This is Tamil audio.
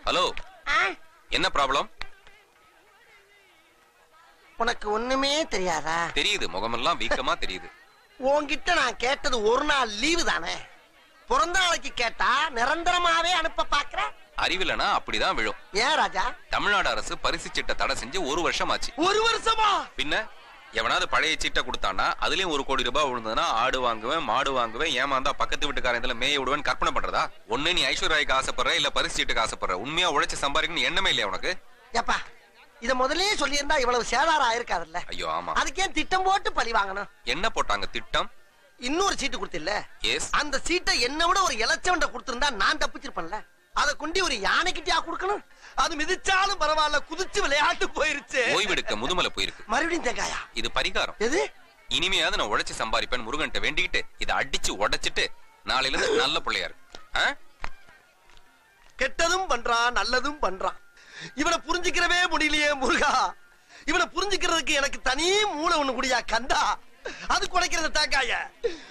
ஹலோ ஆ? என்ன ப்ராப்ளம் உனக்கு ஒண்ணுமே தெரியாதா தெரியுது முகமெல்லாம் வீக்கமா தெரியுது உன்கிட்ட நான் கேட்டது ஒரு நாள் லீவு தானே பிறந்த நாளைக்கு கேட்டா நிரந்தரமாவே அனுப்ப பாக்குற அறிவில்லைனா அப்படிதான் விழும் ஏன் ராஜா தமிழ்நாடு அரசு பரிசு சீட்டை தடை செஞ்சு ஒரு வருஷம் ஆச்சு ஒரு வருஷமா பின்ன எவனாவது பழைய சீட்டை கொடுத்தான்னா அதுலயும் ஒரு கோடி ரூபாய் விழுந்ததுன்னா ஆடு வாங்குவேன் மாடு வாங்குவேன் ஏமாந்தா பக்கத்து வீட்டுக்காரன் இதுல மேய விடுவேன் கற்பனை பண்றதா ஒண்ணு நீ ஐஸ்வர்யாய்க்கு ஆசைப்படுற இல்ல பரிசு சீட்டுக்கு ஆசைப்படுற உண்மையா உழைச்சு சம்பாதிக்கணும் எண்ணமே இல்லையா உனக்கு ஏப்பா இத முதல்லயே சொல்லியிருந்தா இவ்வளவு சேதாரம் ஆயிருக்காதுல்ல ஐயோ ஆமா அதுக்கே திட்டம் போட்டு பழி வாங்கணும் என்ன போட்டாங்க திட்டம் இன்னொரு சீட்டு கொடுத்தில்ல எஸ் அந்த சீட்டை என்ன விட ஒரு இலச்சவன்ட கொடுத்திருந்தா நான் தப்பிச்சிருப்பேன்ல அத கொண்டு ஒரு யானைக்கிட்டயா கொடுக்கணும் அது மிதிச்சாலும் பரவாயில்ல குதிச்சு விளையாட்டு போயிருச்சு ஓய்வெடுக்க முதுமலை போயிருக்கு மறுபடியும் தேங்காயா இது பரிகாரம் எது இனிமையாவது நான் உழைச்சு சம்பாதிப்பேன் முருகன்ட்ட வேண்டிக்கிட்டு இதை அடிச்சு உடைச்சிட்டு நாளையில இருந்து நல்ல பிள்ளையா இருக்கு ஆ? கெட்டதும் பண்றான் நல்லதும் பண்றான் இவனை புரிஞ்சுக்கிறவே முடியலையே முருகா இவனை புரிஞ்சுக்கிறதுக்கு எனக்கு தனி மூளை ஒண்ணு குடியா கந்தா அது குடைக்கிறது தாக்காய